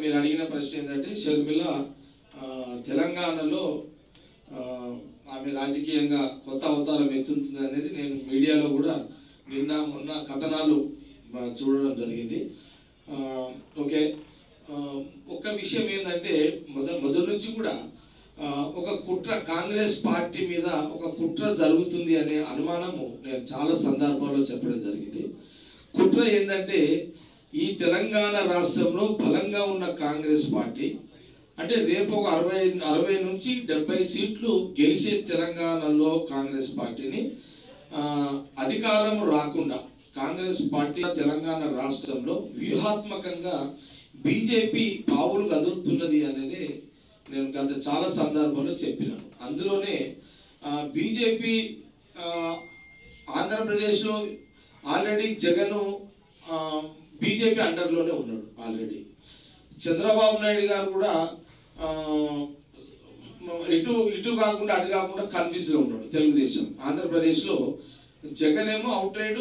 మీరు అడిగిన ప్రశ్న ఏంటంటే షర్మిల ఆ, తెలంగాణలో ఆ, ఆమె రాజకీయంగా కొత్త అవతారం ఎత్తుతుంది అనేది నేను మీడియాలో కూడా నిన్న మొన్న కథనాలు ఆ, చూడడం జరిగింది ఆ, ఓకే ఆ, ఒక విషయం ఏంటంటే మొద మొదటి నుంచి కూడా ఆ, ఒక కుట్ర కాంగ్రెస్ పార్టీ మీద ఒక కుట్ర జరుగుతుంది అనే అనుమానము నేను చాలా సందర్భాల్లో చెప్పడం జరిగింది కుట్ర ఏంటంటే ఈ తెలంగాణ రాష్ట్రంలో బలంగా ఉన్న కాంగ్రెస్ పార్టీ అంటే రేపు ఒక అరవై అరవై నుంచి డెబ్బై సీట్లు గెలిచే తెలంగాణలో కాంగ్రెస్ పార్టీని ఆ, అధికారం రాకుండా కాంగ్రెస్ పార్టీ తెలంగాణ రాష్ట్రంలో వ్యూహాత్మకంగా బీజేపీ పావులు కదులుతున్నది అనేది నేను గత చాలా సందర్భాల్లో చెప్పినాను అందులోనే బీజేపీ ఆంధ్రప్రదేశ్లో ఆల్రెడీ జగన్ బీజేపీ అండర్లోనే ఉన్నాడు ఆల్రెడీ చంద్రబాబు నాయుడు గారు కూడా ఆ, ఇటు ఇటు కాకుండా అటు కాకుండా కన్ఫ్యూజ్ లో ఉన్నాడు తెలుగుదేశం ఆంధ్రప్రదేశ్లో జగన్ ఏమో అవుట్ రైడ్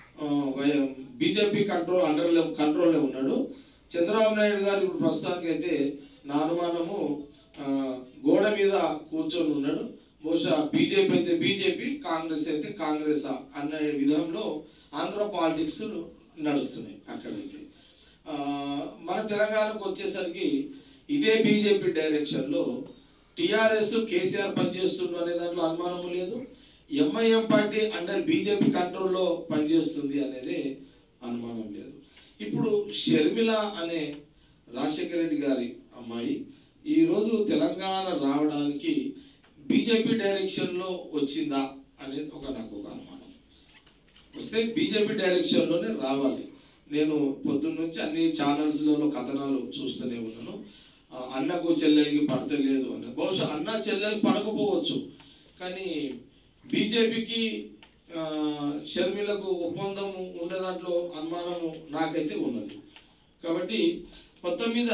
బీజేపీ కంట్రోల్ అండర్లో కంట్రోల్లో ఉన్నాడు చంద్రబాబు నాయుడు గారు ఇప్పుడు ప్రస్తుతానికి అయితే నా అనుమానము ఆ, గోడ మీద కూర్చొని ఉన్నాడు బహుశా బీజేపీ అయితే బీజేపీ కాంగ్రెస్ అయితే కాంగ్రెస్ అన్న విధంలో ఆంధ్ర పాలిటిక్స్ నడుస్తున్నాయి అక్కడైతే ఆ, మన తెలంగాణకు వచ్చేసరికి ఇదే బీజేపీ డైరెక్షన్లో టిఆర్ఎస్ కేసీఆర్ పనిచేస్తుండు అనే దాంట్లో అనుమానము లేదు ఎంఐఎం పార్టీ అండర్ బీజేపీ కంట్రోల్లో పనిచేస్తుంది అనేది అనుమానం లేదు ఇప్పుడు షర్మిల అనే రాజశేఖర రెడ్డి గారి అమ్మాయి ఈరోజు తెలంగాణ రావడానికి బీజేపీ డైరెక్షన్లో వచ్చిందా అనేది ఒక నాకు ఒక అనుమానం వస్తే బీజేపీ డైరెక్షన్లోనే రావాలి నేను పొద్దున్న నుంచి అన్ని ఛానల్స్లలో కథనాలు చూస్తూనే ఉన్నాను ఆ, అన్నకు చెల్లెలికి పడతలేదు అన్న బహుశా అన్న చెల్లెలికి పడకపోవచ్చు కానీ బీజేపీకి షర్మిలకు ఒప్పందం ఉన్న దాంట్లో అనుమానము నాకైతే ఉన్నది కాబట్టి మొత్తం మీద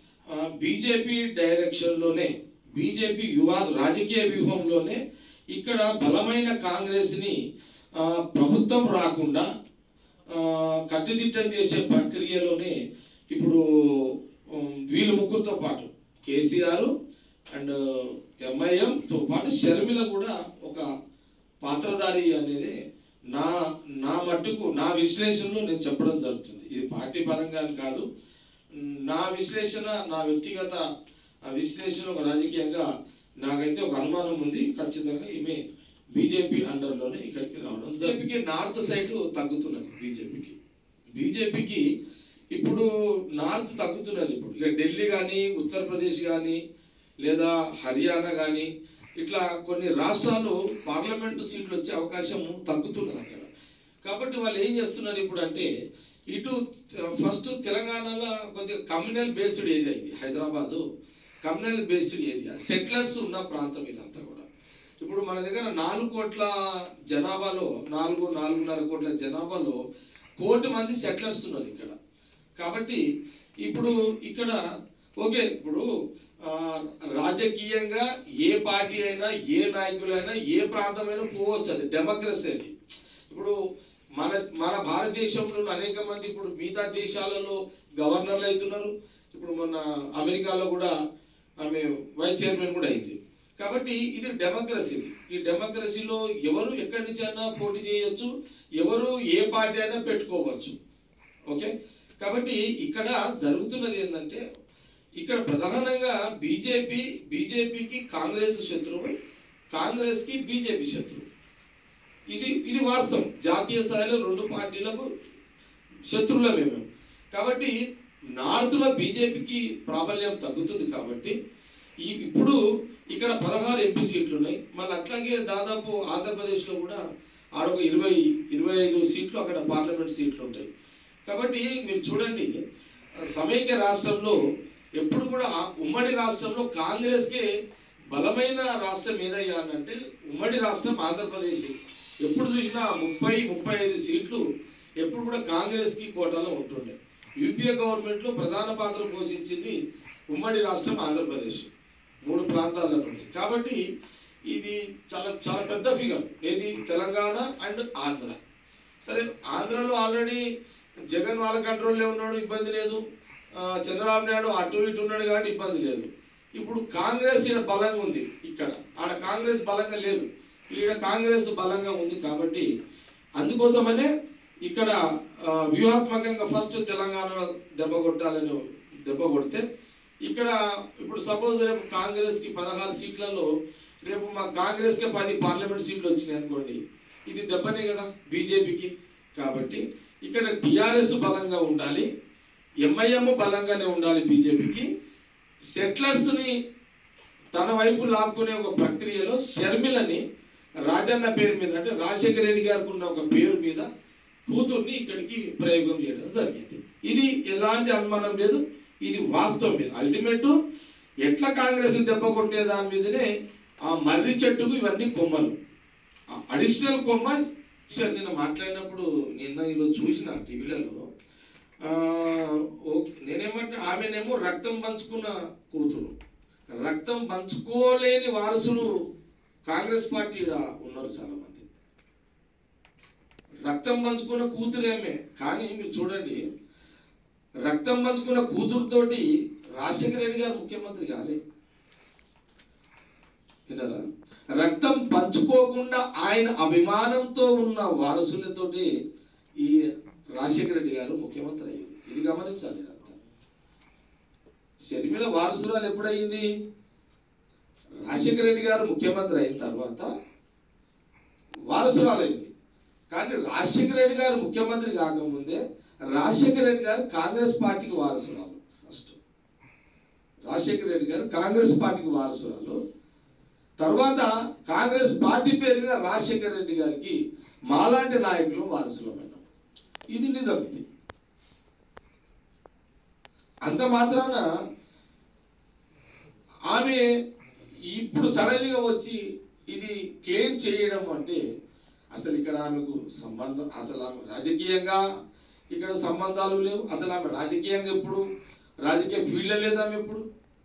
బీజేపీ డైరెక్షన్లోనే బీజేపీ యువా రాజకీయ వ్యూహంలోనే ఇక్కడ బలమైన కాంగ్రెస్ని ఆ, ప్రభుత్వం రాకుండా ఆ, కట్టుదిట్టం చేసే ప్రక్రియలోనే ఇప్పుడు ఉమ్, వీళ్ళ ముగ్గురితో పాటు కేసీఆర్ అండ్ ఎంఐఎంతో పాటు షర్మిల కూడా ఒక పాత్రధారి అనేది నా నా మట్టుకు నా విశ్లేషణలో నేను చెప్పడం జరుగుతుంది ఇది పార్టీ పరంగా అని కాదు ఉమ్, నా విశ్లేషణ నా వ్యక్తిగత ఆ విశ్లేషణ ఒక రాజకీయంగా నాకైతే ఒక అనుమానం ఉంది ఖచ్చితంగా ఈమె బీజేపీ అండర్లోనే ఇక్కడికి రావడం బీజేపీకి నార్త్ సైడ్ తగ్గుతున్నది బీజేపీకి బీజేపీకి ఇప్పుడు నార్త్ తగ్గుతున్నది ఇప్పుడు ఇక ఢిల్లీ కానీ ఉత్తరప్రదేశ్ కానీ లేదా హర్యానా కానీ ఇట్లా కొన్ని రాష్ట్రాలు పార్లమెంటు సీట్లు వచ్చే అవకాశం తగ్గుతున్నది అక్కడ కాబట్టి వాళ్ళు ఏం చేస్తున్నారు ఇప్పుడు అంటే ఇటు ఫస్ట్ తెలంగాణలో కొద్దిగా కమ్యూనల్ బేస్డ్ ఏరియా ఇది Hyderabad communal based area settlers ఉన్న ప్రాంతం ఇదంతా కూడా ఇప్పుడు మన దగ్గర నాలుగు కోట్ల జనాభాలో నాలుగు నాలుగున్నర కోట్ల జనాభాలో కోటి మంది సెటిలర్స్ ఉన్నారు ఇక్కడ కాబట్టి ఇప్పుడు ఇక్కడ ఓకే ఇప్పుడు ఆ, రాజకీయంగా ఏ పార్టీ అయినా ఏ నాయకులైనా ఏ ప్రాంతమైనా పోవచ్చు అది డెమోక్రసీ అది ఇప్పుడు మన మన భారతదేశంలో అనేక మంది ఇప్పుడు మిగతా దేశాలలో గవర్నర్లు అవుతున్నారు ఇప్పుడు మొన్న అమెరికాలో కూడా ఆమె వైస్ చైర్మన్ కూడా అయింది కాబట్టి ఇది డెమోక్రసీ ఈ డెమోక్రసీలో ఎవరు ఎక్కడి నుంచి అయినా పోటీ చేయొచ్చు ఎవరు ఏ పార్టీ అయినా పెట్టుకోవచ్చు ఓకే కాబట్టి ఇక్కడ జరుగుతున్నది ఏంటంటే ఇక్కడ ప్రధానంగా బీజేపీ బీజేపీకి కాంగ్రెస్ శత్రువు కాంగ్రెస్కి బీజేపీ శత్రువు ఇది ఇది వాస్తవం జాతీయ స్థాయిలో రెండు పార్టీలకు శత్రువులమే మేము కాబట్టి నార్త్లో బీజేపీకి ప్రాబల్యం తగ్గుతుంది కాబట్టి ఈ ఇప్పుడు ఇక్కడ పదహారు ఎంపీ సీట్లు ఉన్నాయి మళ్ళీ అట్లాగే దాదాపు ఆంధ్రప్రదేశ్లో కూడా ఆడొక ఇరవై ఇరవై ఐదు సీట్లు అక్కడ పార్లమెంట్ సీట్లు ఉంటాయి కాబట్టి మీరు చూడండి సమైక్య రాష్ట్రంలో ఎప్పుడు కూడా ఆ ఉమ్మడి రాష్ట్రంలో కాంగ్రెస్కే బలమైన రాష్ట్రం ఏదయ్యా అని అంటే ఉమ్మడి రాష్ట్రం ఆంధ్రప్రదేశ్ ఎప్పుడు చూసినా ముప్పై ముప్పై ఐదు సీట్లు ఎప్పుడు కూడా కాంగ్రెస్కి కోటాలో ఉంటుండే యూపీఏ గవర్నమెంట్లో ప్రధాన పాత్ర పోషించింది ఉమ్మడి రాష్ట్రం ఆంధ్రప్రదేశ్ మూడు ప్రాంతాల నుంచి కాబట్టి ఇది చాలా చాలా పెద్ద ఫిగర్ ఏది తెలంగాణ అండ్ ఆంధ్ర సరే ఆంధ్రలో ఆల్రెడీ జగన్ వాళ్ళ కంట్రోల్లో ఉన్నాడు ఇబ్బంది లేదు ఆ, చంద్రబాబు నాయుడు అటు ఇటు ఉన్నాడు కాబట్టి ఇబ్బంది లేదు ఇప్పుడు కాంగ్రెస్ ఈడ బలంగా ఉంది ఇక్కడ ఆడ కాంగ్రెస్ బలంగా లేదు ఈడ కాంగ్రెస్ బలంగా ఉంది కాబట్టి అందుకోసమనే ఇక్కడ ఆ, వ్యూహాత్మకంగా ఫస్ట్ తెలంగాణలో దెబ్బ కొట్టాలని దెబ్బ కొడితే ఇక్కడ ఇప్పుడు సపోజ్ రేపు కాంగ్రెస్కి పదహారు సీట్లలో రేపు మా కాంగ్రెస్కి పది పార్లమెంట్ సీట్లు వచ్చినాయి అనుకోండి ఇది దెబ్బనే కదా బీజేపీకి కాబట్టి ఇక్కడ టిఆర్ఎస్ బలంగా ఉండాలి ఎంఐఎం బలంగానే ఉండాలి బీజేపీకి సెటిలర్స్ని తన వైపు లాక్కునే ఒక ప్రక్రియలో షర్మిలని రాజన్న పేరు మీద అంటే రాజశేఖర రెడ్డి గారికి ఉన్న ఒక పేరు మీద కూతుర్ని ఇక్కడికి ప్రయోగం చేయడం జరిగింది ఇది ఎలాంటి అనుమానం లేదు ఇది వాస్తవం మీద అల్టిమేట్ ఎట్లా కాంగ్రెస్ దెబ్బ కొట్టే దాని మీదనే ఆ మర్రి చెట్టుకు ఇవన్నీ కొమ్మలు అడిషనల్ కొమ్మ సార్ నిన్న మాట్లాడినప్పుడు నిన్న ఈరోజు చూసిన టీవీలలో ఆ, ఓకే నేనేమంటే ఆమెనేమో రక్తం పంచుకున్న కూతురు రక్తం పంచుకోలేని వారసులు కాంగ్రెస్ పార్టీ ఈడ ఉన్నారు చాలా మంది రక్తం పంచుకున్న కూతురేమే కానీ మీరు చూడండి రక్తం పంచుకున్న కూతురుతోటి రాజశేఖర రెడ్డి గారు ముఖ్యమంత్రి కాలే విన్నారా రక్తం పంచుకోకుండా ఆయన అభిమానంతో ఉన్న వారసులతోటి ఈ రాజశేఖర రెడ్డి గారు ముఖ్యమంత్రి అయ్యారు ఇది గమనించాలి ఇదంతా షర్మిల వారసురాలు ఎప్పుడయింది రాజశేఖర రెడ్డి గారు ముఖ్యమంత్రి అయిన తర్వాత వారసురాలైంది కానీ రాజశేఖర రెడ్డి గారు ముఖ్యమంత్రి కాకముందే రాజశేఖర రెడ్డి గారు కాంగ్రెస్ పార్టీకి వారసురాలు ఫస్ట్ రాజశేఖర రెడ్డి గారు కాంగ్రెస్ పార్టీకి వారసురాలు తర్వాత కాంగ్రెస్ పార్టీ పేరు మీద రాజశేఖర రెడ్డి గారికి మాలాంటి నాయకులు వారసులమైనాం ఇది నిజం ఇది అంత మాత్రాన ఆమె ఇప్పుడు సడన్గా వచ్చి ఇది క్లెయిమ్ చేయడం అంటే అసలు ఇక్కడ ఆమెకు సంబంధం అసలు ఆమె రాజకీయంగా ఇక్కడ సంబంధాలు లేవు అసలు ఆమె రాజకీయంగా ఎప్పుడు రాజకీయ ఫీల్డ్లో లేదు ఆమె ఎప్పుడు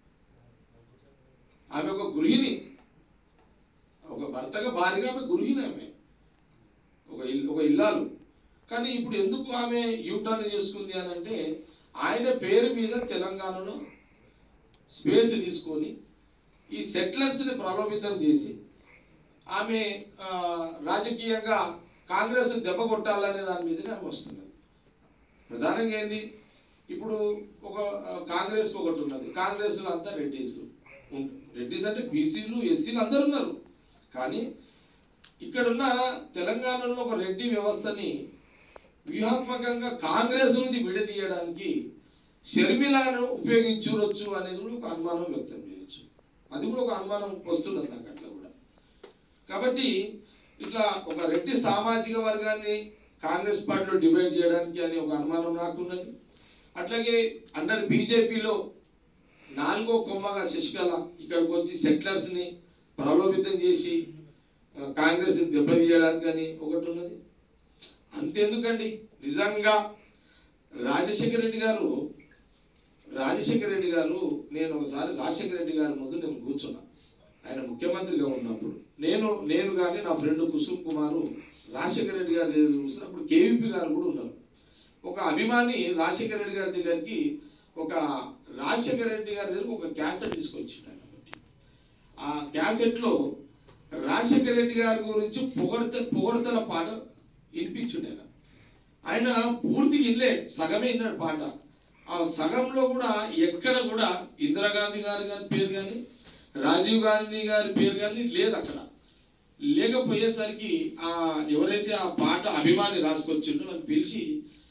ఆమె ఒక గృహిణి ఒక భర్తగా భార్యగా ఆమె గృహిణి ఆమె ఒక ఇల్ ఒక ఇల్లాలు కానీ ఇప్పుడు ఎందుకు ఆమె యూటర్న్ చేసుకుంది అని అంటే ఆయన పేరు మీద తెలంగాణలో స్పేస్ తీసుకొని ఈ సెటిలర్స్ని ప్రభావితం చేసి ఆమె ఆ, రాజకీయంగా కాంగ్రెస్ దెబ్బ కొట్టాలనే దాని మీదనే ఆమె వస్తున్నది ప్రధానంగా ఏంది ఇప్పుడు ఒక ఆ, కాంగ్రెస్కి ఒకటి ఉన్నది కాంగ్రెస్లో అంతా రెడ్డిస్ ఉం- రెడ్డిస్ అంటే బీసీలు ఎస్సీలు అందరు ఉన్నారు కానీ ఇక్కడున్న తెలంగాణలో ఒక రెడ్డి వ్యవస్థని వ్యూహాత్మకంగా కాంగ్రెస్ నుంచి విడదీయడానికి షర్మిలాను ఉపయోగించుకోవచ్చు అనేది కూడా ఒక అనుమానం వ్యక్తం చేయొచ్చు అది కూడా ఒక అనుమానం వస్తున్నది నాకు అట్లా కూడా కాబట్టి ఇట్లా ఒక రెడ్డి సామాజిక వర్గాన్ని కాంగ్రెస్ పార్టీలో డివైడ్ చేయడానికి అని ఒక అనుమానం నాకున్నది అట్లాగే అండర్ బీజేపీలో నాలుగో కొమ్మగా శశికళ ఇక్కడికి వచ్చి సెటిలర్స్ని ప్రభావితం చేసి ఆ, కాంగ్రెస్ని దెబ్బతీయడానికి అని ఒకటి ఉన్నది అంతెందుకండి నిజంగా రాజశేఖర రెడ్డి గారు రాజశేఖర రెడ్డి గారు నేను ఒకసారి రాజశేఖర రెడ్డి గారి ముందు నేను కూర్చున్నా ఆయన ముఖ్యమంత్రిగా ఉన్నప్పుడు నేను నేను కానీ నా ఫ్రెండ్ కుసుమ్ కుమారు రాజశేఖర రెడ్డి గారి దగ్గర చూసినప్పుడు కేవీపీ గారు కూడా ఉన్నారు ఒక అభిమాని రాజశేఖర రెడ్డి గారి దగ్గరికి ఒక రాజశేఖర రెడ్డి గారి దగ్గరకు ఒక క్యాసెట్ తీసుకొచ్చిండు ఆయన ఆ క్యాసెట్లో రాజశేఖర రెడ్డి గారి గురించి పొగడత పొగడతల పాట వినిపించిండు ఆయన ఆయన పూర్తిగా ఇల్లే సగమే విన్నాడు పాట ఆ సగంలో కూడా ఎక్కడ కూడా ఇందిరాగాంధీ గారి గారి పేరు కానీ రాజీవ్ గాంధీ గారి పేరు కానీ లేదు అక్కడ లేకపోయేసరికి ఆ ఎవరైతే ఆ పాట అభిమాని రాసుకొచ్చిండో అని పిలిచి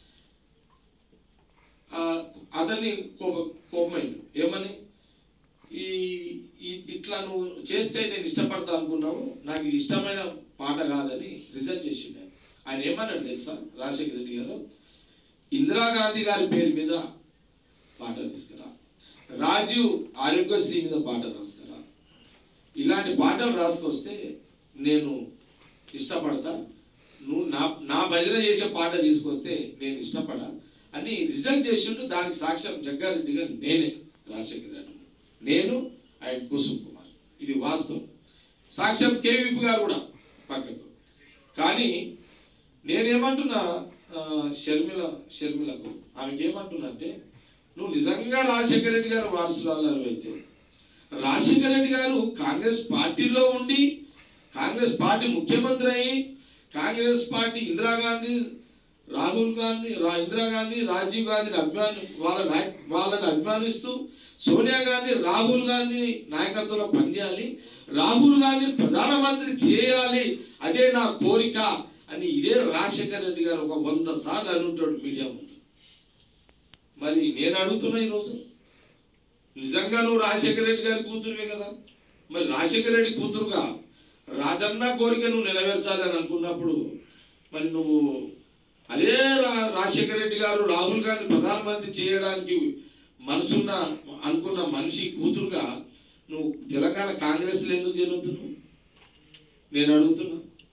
ఆ, అతన్ని కోప కోపమైండు ఏమని ఈ ఈ- ఇట్లా నువ్వు చేస్తే నేను ఇష్టపడతా అనుకున్నావు నాకు ఇది ఇష్టమైన పాట కాదని రిజల్ట్ చేసిండు ఆయన. ఆయన ఏమన్నాడు తెలుసా రాజశేఖర రెడ్డి గారు ఇందిరాగాంధీ గారి పేరు మీద పాట తీసుకురా రాజీవ్ ఆరోగ్యశ్రీ మీద పాట రాసుకురా ఇలాంటి పాటలు రాసుకొస్తే నేను ఇష్టపడతా నువ్వు నా నా భజన చేసే పాట తీసుకొస్తే నేను ఇష్టపడా అని రిజల్ట్ చేసిండు దానికి సాక్ష్యం జగ్గారెడ్డి గారు నేనే రాజశేఖర రెడ్డి నేను అండ్ కుసుమ్ కుమార్ ఇది వాస్తవం సాక్ష్యం కేవీపీ గారు కూడా పక్కకు కానీ నేనేమంటున్నా ఆ, షర్మిల షర్మిలకు ఆమెకి ఏమంటున్నా అంటే నువ్వు నిజంగా రాజశేఖర రెడ్డి గారు వారసురాలు అయితే రాజశేఖర రెడ్డి గారు కాంగ్రెస్ పార్టీలో ఉండి కాంగ్రెస్ పార్టీ ముఖ్యమంత్రి అయి కాంగ్రెస్ పార్టీ ఇందిరాగాంధీ రాహుల్ గాంధీ రా ఇందిరాగాంధీ రాజీవ్ గాంధీని అభిమాని వాళ్ళ నాయ- వాళ్ళని అభిమానిస్తూ సోనియా గాంధీ రాహుల్ గాంధీ నాయకత్వంలో పనిచేయాలి రాహుల్ గాంధీని ప్రధానమంత్రి చేయాలి అదే నా కోరిక అని ఇదే రాజశేఖర రెడ్డి గారు ఒక వంద సార్లు అనుంటాడు మీడియా ముందు మరి నేను అడుగుతున్నా ఈరోజు నిజంగా నువ్వు రాజశేఖర రెడ్డి గారి కూతురువే కదా మరి రాజశేఖర రెడ్డి కూతురుగా రాజన్న కోరిక నువ్వు నెరవేర్చాలి అని అనుకున్నప్పుడు మరి నువ్వు అదే రా- రాజశేఖర రెడ్డి గారు రాహుల్ గాంధీ ప్రధానమంత్రి చేయడానికి మనసున్న అనుకున్న మనిషి కూతురుగా నువ్వు తెలంగాణ కాంగ్రెస్లో ఎందుకు జరుగుతున్నావు నేను అడుగుతున్నా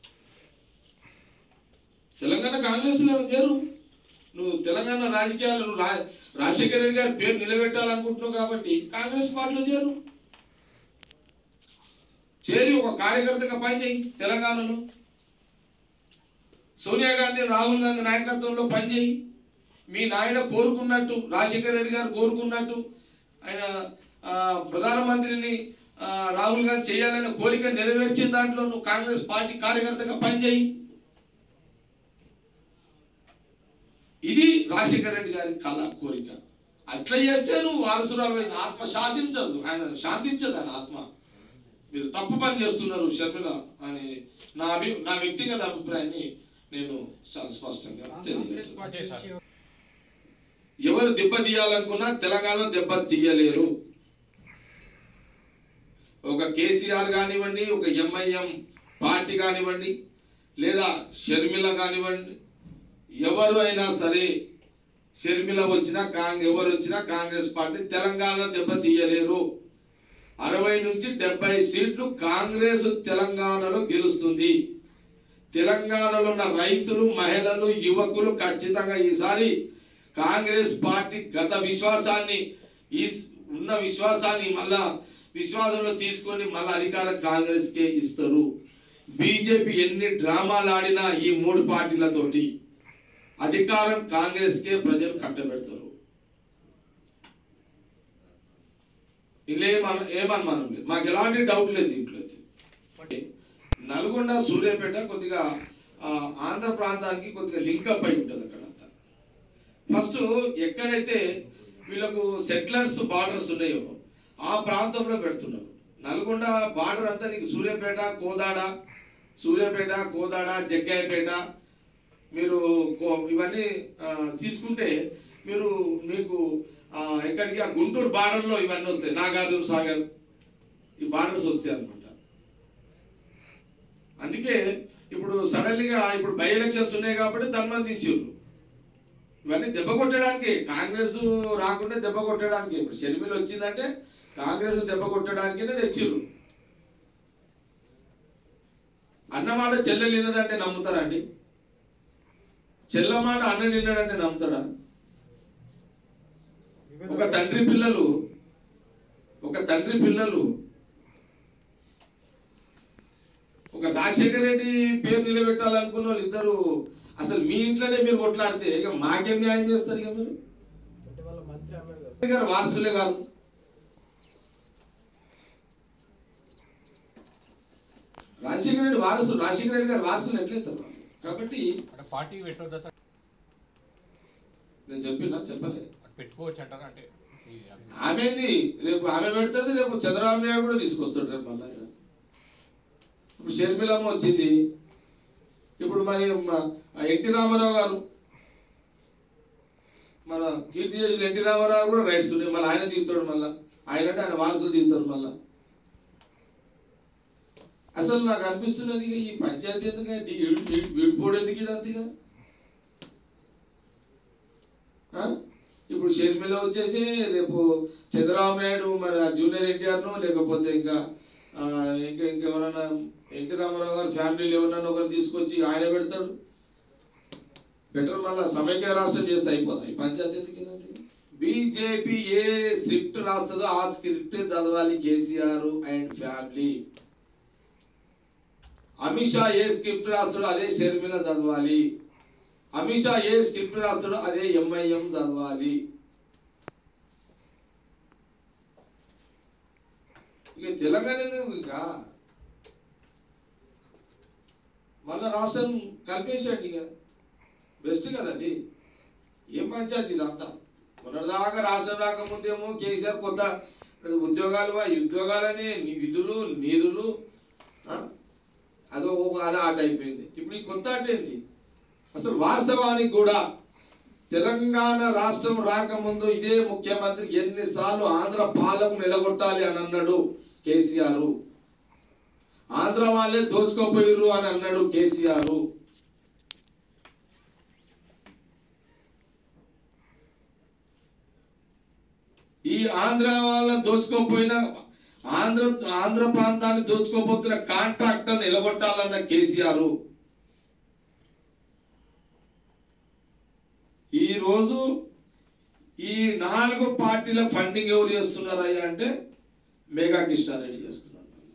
తెలంగాణ కాంగ్రెస్లో చేరు నువ్వు తెలంగాణ రాజకీయాలు నువ్వు రా రాజశేఖర రెడ్డి గారి పేరు నిలబెట్టాలనుకుంటున్నావు కాబట్టి కాంగ్రెస్ పార్టీలో చేరు చేరి ఒక కార్యకర్తగా పనిచేయి తెలంగాణలో సోనియా గాంధీ రాహుల్ గాంధీ నాయకత్వంలో పనిచేయి మీ నాయన కోరుకున్నట్టు రాజశేఖర రెడ్డి గారు కోరుకున్నట్టు ఆయన ఆ, ప్రధానమంత్రిని ఆ, రాహుల్ గాంధీ చేయాలనే కోరిక నెరవేర్చిన దాంట్లో నువ్వు కాంగ్రెస్ పార్టీ కార్యకర్తగా పనిచేయి ఇది రాజశేఖర రెడ్డి గారి కళ కోరిక అట్లా చేస్తే నువ్వు వారసురాలు ఆత్మ శాసించదు ఆయన శాంతించదు ఆయన ఆత్మ మీరు తప్పు పని చేస్తున్నారు షర్మిల అని నా అభి నా వ్యక్తిగత అభిప్రాయాన్ని నేను చాలా స్పష్టంగా తెలియజేస్తున్నాను ఎవరు దెబ్బ తీయాలనుకున్నా తెలంగాణ దెబ్బ తీయలేరు ఒక కేసీఆర్ కానివ్వండి ఒక ఎంఐఎం పార్టీ కానివ్వండి లేదా షర్మిల కానివ్వండి ఎవరు అయినా సరే షర్మిల వచ్చినా కాంగ్ ఎవరు వచ్చినా కాంగ్రెస్ పార్టీ తెలంగాణ దెబ్బ తీయలేరు అరవై నుంచి డెబ్బై సీట్లు కాంగ్రెస్ తెలంగాణలో గెలుస్తుంది తెలంగాణలో ఉన్న రైతులు మహిళలు యువకులు ఖచ్చితంగా ఈసారి కాంగ్రెస్ పార్టీ గత విశ్వాసాన్ని ఈ ఉన్న విశ్వాసాన్ని మళ్ళా విశ్వాసంలో తీసుకొని మళ్ళా అధికారం కాంగ్రెస్కే ఇస్తారు బీజేపీ ఎన్ని డ్రామాలు ఆడినా ఈ మూడు పార్టీలతోటి అధికారం కాంగ్రెస్కే ప్రజలు కట్టబెడతారు ఇలా ఏమన ఏమనుమానం లేదు మాకు ఎలాంటి డౌట్ లేదు దీంట్లో అయితే. నల్గొండ సూర్యాపేట కొద్దిగా ఆ, ఆంధ్ర ప్రాంతానికి కొద్దిగా లింకప్ అయి ఉంటుంది అక్కడ అంతా ఫస్ట్ ఎక్కడైతే వీళ్ళకు సెటిలర్స్ బార్డర్స్ ఉన్నాయో ఆ ప్రాంతంలో పెడుతున్నారు నల్గొండ బార్డర్ అంతా నీకు సూర్యాపేట కోదాడ సూర్యాపేట కోదాడ జగ్గాయపేట మీరు కో- ఇవన్నీ ఆ, తీసుకుంటే మీరు మీకు ఆ, ఎక్కడికి ఆ గుంటూరు బార్డర్లో ఇవన్నీ వస్తాయి నాగార్జున సాగర్ ఈ బార్డర్స్ వస్తాయి అన్నమాట అందుకే ఇప్పుడు సడన్లీగా ఇప్పుడు బై ఎలక్షన్స్ ఉన్నాయి కాబట్టి తన్మందించారు ఇవన్నీ దెబ్బ కొట్టడానికి కాంగ్రెస్ రాకుండా దెబ్బ కొట్టడానికి ఇప్పుడు షర్మిల వచ్చిందంటే కాంగ్రెస్ దెబ్బ కొట్టడానికినే తెచ్చిర్రు అన్నమాట చెల్లెలు వినదంటే నమ్ముతారా అండి చెల్ల మాట అన్న నిన్నాడంటే నమ్ముతాడా ఒక తండ్రి పిల్లలు ఒక తండ్రి పిల్లలు ఒక రాజశేఖర రెడ్డి పేరు నిలబెట్టాలనుకున్న వాళ్ళు ఇద్దరు అసలు మీ ఇంట్లోనే మీరు కొట్లాడితే ఇక మాకేం న్యాయం చేస్తారు ఇక మీరు అంటే వాళ్ళ మంత్రి అన్నాడు కదా రాజశేఖర్ గారు వారసులే కాదు రాజశేఖర రెడ్డి వారసులు రాజశేఖర రెడ్డి గారు వారసులు ఎట్లయితారు వాళ్ళు? కాబట్టి అంటే పార్టీ పెట్టొద్దా సార్ నేను చెప్పినా చెప్పలే అది పెట్టుకోవచ్చు అంటారా అంటే ఈ ఆమెది రేపు ఆమె పెడుతుంది రేపు చంద్రబాబు నాయుడు కూడా తీసుకొస్తాడు రేపు మళ్ళా ఇక్కడ. ఇప్పుడు షర్మిలమ్మ వచ్చింది ఇప్పుడు మరి మ- ఎన్టీ రామారావు గారు మన కీర్తి చేసిన ఎన్టీ రామారావు కూడా రైట్స్ ఉన్నాయి మళ్ళీ ఆయన దిగుతాడు మళ్ళా ఆయన అంటే ఆయన వారసులు దిగుతారు మళ్ళా అసలు నాకు అనిపిస్తున్నది ఇక ఈ పంచాయతీ ఎందుకు ఇది విడి- విడి- విడిపోడు ఎందుకు ఇదంతగా ఆ? ఇప్పుడు షర్మిల వచ్చేసి రేపు చంద్రబాబు నాయుడు మరి ఆ జూనియర్ ఎన్టీఆర్ను లేకపోతే ఇంకా ఆ, ఇంకా ఇంకెవరైనా ఎన్టీ రామారావు గారి ఫ్యామిలీలో ఎవరైనా ఒకరు తీసుకొచ్చి ఆయన పెడతాడు బెటర్ మళ్ళా సమైక్య రాష్ట్రం చేస్తే అయిపోతాయి పంచాయతీ ఎందుకు ఇదంతా? బీజేపీ ఏ స్క్రిప్ట్ రాస్తుందో ఆ స్క్రిప్ట్ చదవాలి కేసీఆర్ అండ్ ఫ్యామిలీ అమిత్ షా ఏ స్క్రిప్ట్ రాస్తాడో అదే షర్మిల చదవాలి అమిత్ షా ఏ స్క్రిప్ట్ రాస్తాడో అదే ఎంఐఎం చదవాలి ఇక తెలంగాణ ఎందుకు ఇక మళ్ళా రాష్ట్రం కలిపేసాడు ఇక బెస్ట్ కదా అది ఏం పంచాయతీ ఇదంతా మొన్నటిదాకా రాష్ట్రం రాకముందేమో కేసీఆర్ కొత్త ఉద్యోగాలు వా- ఉద్యోగాలని నీ విధులు నిధులు ఆ? అదో ఒక అలా ఆట అయిపోయింది ఇప్పుడు ఈ కొత్త ఆట ఏంది అసలు వాస్తవానికి కూడా తెలంగాణ రాష్ట్రం రాకముందు ఇదే ముఖ్యమంత్రి ఎన్నిసార్లు ఆంధ్ర పాలకు నిలగొట్టాలి అని అన్నాడు కేసీఆర్ ఆంధ్ర వాళ్ళే దోచుకోపోయిర్రు అని అన్నాడు కేసీఆర్ ఈ ఆంధ్ర వాళ్ళని దోచుకోపోయిన ఆంధ్ర ఆంధ్ర ప్రాంతాన్ని దోచుకోబోతున్న కాంట్రాక్టర్ నిలగొట్టాలన్న కేసీఆర్ ఈ రోజు ఈ నాలుగు పార్టీల ఫండింగ్ ఎవరు చేస్తున్నారయ్యా అంటే మెగా కిష్టారెడ్డి చేస్తున్నారు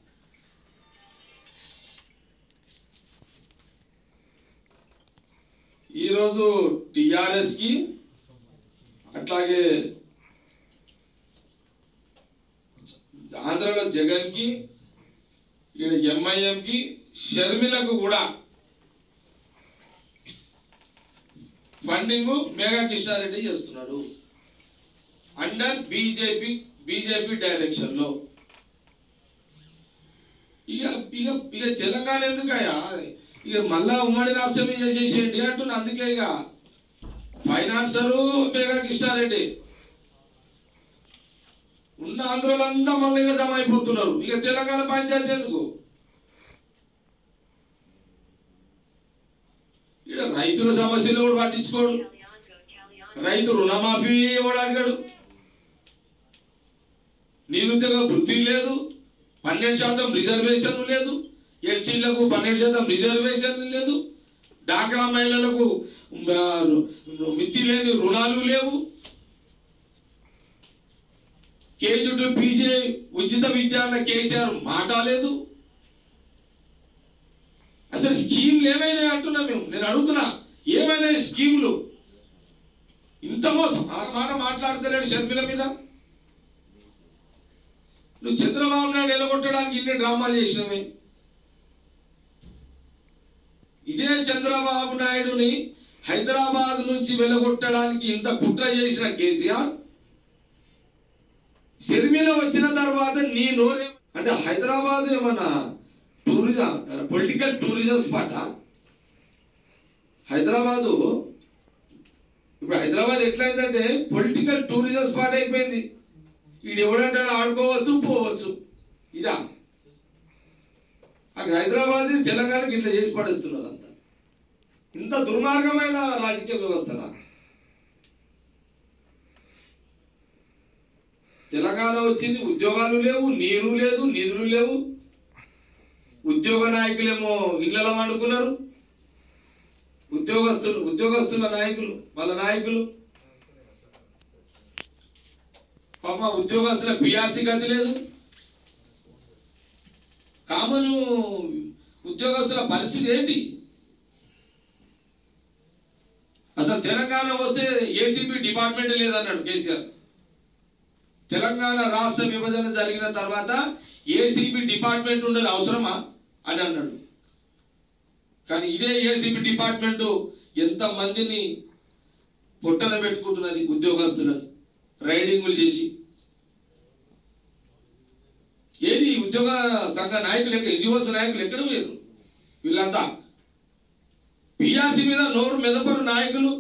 ఈరోజు టిఆర్ఎస్ కి అట్లాగే ఆంధ్రలో జగన్ కి ఈడ ఎంఐఎం కి షర్మిలకు కూడా ఫండింగ్ మేఘా కృష్ణారెడ్డి చేస్తున్నాడు అండర్ బీజేపీ బీజేపీ డైరెక్షన్ లో ఇక ఇక ఇక తెలంగాణ ఎందుకయ్యా ఇక మళ్ళా ఉమ్మడి రాష్ట్రమే చేసేసేయండి అంటున్నా అందుకే ఇక ఫైనాన్సరు మేఘా కృష్ణారెడ్డి ఉన్న ఆంధ్రులంతా మళ్ళీ ఇక జమ అయిపోతున్నారు ఇక తెలంగాణ పంచాయతీ ఎందుకు ఇక్కడ రైతుల సమస్యలు కూడా పట్టించుకోడు రైతు రుణమాఫీ కూడా అడిగాడు నిరుద్యోగ వృత్తి లేదు పన్నెండు శాతం రిజర్వేషన్ లేదు ఎస్టీలకు పన్నెండు శాతం రిజర్వేషన్ లేదు డాక్రా మహిళలకు ఆ, మిత్తి లేని రుణాలు లేవు కేజీ టు పీజీ ఉచిత విద్య అన్న కేసీఆర్ మాట లేదు అసలు స్కీమ్లు ఏమైనా అంటున్నా మేము నేను అడుగుతున్నా ఏమైనా స్కీములు ఇంత మోసం ఆ మాట మాట్లాడతలేడు షర్మిల మీద నువ్వు చంద్రబాబు నాయుడు నిలగొట్టడానికి ఇన్ని డ్రామాలు చేసినవి ఇదే చంద్రబాబు నాయుడుని హైదరాబాద్ నుంచి వెలగొట్టడానికి ఇంత కుట్ర చేసిన కేసీఆర్ షర్మిల వచ్చిన తర్వాత నీ నోరే అంటే హైదరాబాద్ ఏమన్నా tourism political tourism spot Hyderabad ఇప్పుడు హైదరాబాద్ ఎట్లయిందంటే పొలిటికల్ టూరిజం స్పాట్ అయిపోయింది వీడు ఎవడంటాడు ఆడుకోవచ్చు పోవచ్చు ఇదా అక్కడ హైదరాబాద్ తెలంగాణకి ఇట్లా చేసి పడేస్తున్నారు అంతా ఇంత దుర్మార్గమైన రాజకీయ వ్యవస్థనా తెలంగాణ వచ్చింది ఉద్యోగాలు లేవు నీరు లేదు నిధులు లేవు ఉద్యోగ నాయకులేమో ఇళ్లలో వండుకున్నారు ఉద్యోగస్తులు ఉద్యోగస్తుల నాయకులు వాళ్ళ నాయకులు పాప ఉద్యోగస్తుల పిఆర్సీ గతి లేదు కామన్ ఉద్యోగస్తుల పరిస్థితి ఏంటి అసలు తెలంగాణ వస్తే ఏసీబీ డిపార్ట్మెంట్ లేదన్నాడు కేసీఆర్ తెలంగాణ రాష్ట్ర విభజన జరిగిన తర్వాత ఏసీబీ డిపార్ట్మెంట్ ఉండదు అవసరమా అని అన్నాడు కానీ ఇదే ఏసీబీ డిపార్ట్మెంట్ ఎంత మందిని పొట్టన పెట్టుకుంటున్నది ఉద్యోగస్తులను రైడింగులు చేసి ఏది ఉద్యోగ సంఘ నాయకులు ఎక్కడ ఎన్జిఓస్ నాయకులు ఎక్కడ పోయారు వీళ్ళంతా పిఆర్సీ మీద నోరు మెదపరు నాయకులు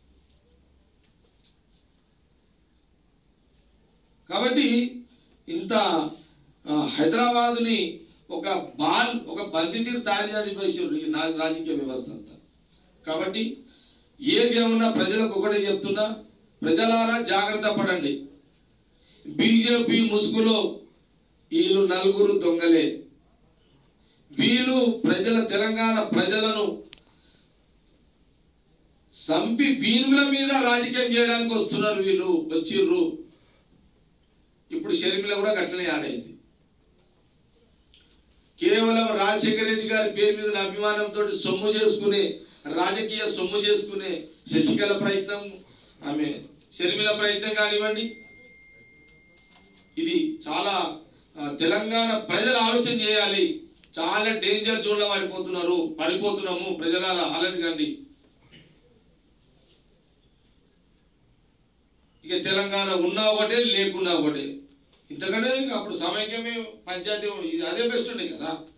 కాబట్టి ఇంత ఆ, హైదరాబాదుని ఒక బాల్ ఒక బందితీరు తయారు చేసి ఈ నా- రాజకీయ వ్యవస్థ అంతా కాబట్టి ఏది ఏమన్నా ప్రజలకు ఒకటే చెప్తున్నా ప్రజలారా జాగ్రత్త పడండి బీజేపీ ముసుగులో వీళ్ళు నలుగురు దొంగలే వీళ్ళు ప్రజల తెలంగాణ ప్రజలను సంపి పీనుగుల మీద రాజకీయం చేయడానికి వస్తున్నారు వీళ్ళు వచ్చిర్రు ఇప్పుడు షర్మిల కూడా గట్లనే ఆడైంది కేవలం రాజశేఖర రెడ్డి గారి పేరు మీద అభిమానంతో సొమ్ము చేసుకునే రాజకీయ సొమ్ము చేసుకునే శశికళ ప్రయత్నం ఆమె షర్మిల ప్రయత్నం కానివ్వండి ఇది చాలా ఆ, తెలంగాణ ప్రజలు ఆలోచన చేయాలి చాలా డేంజర్ జోన్లో పడిపోతున్నారు పడిపోతున్నాము ప్రజల అలర్ట్ కండి ఇక తెలంగాణ ఉన్నా ఒకటే లేకున్నా ఒకటే ఇంతకంటే ఇంకా అప్పుడు సమైక్యమే పంచాయతీ ఇది అదే బెస్ట్ ఉండే కదా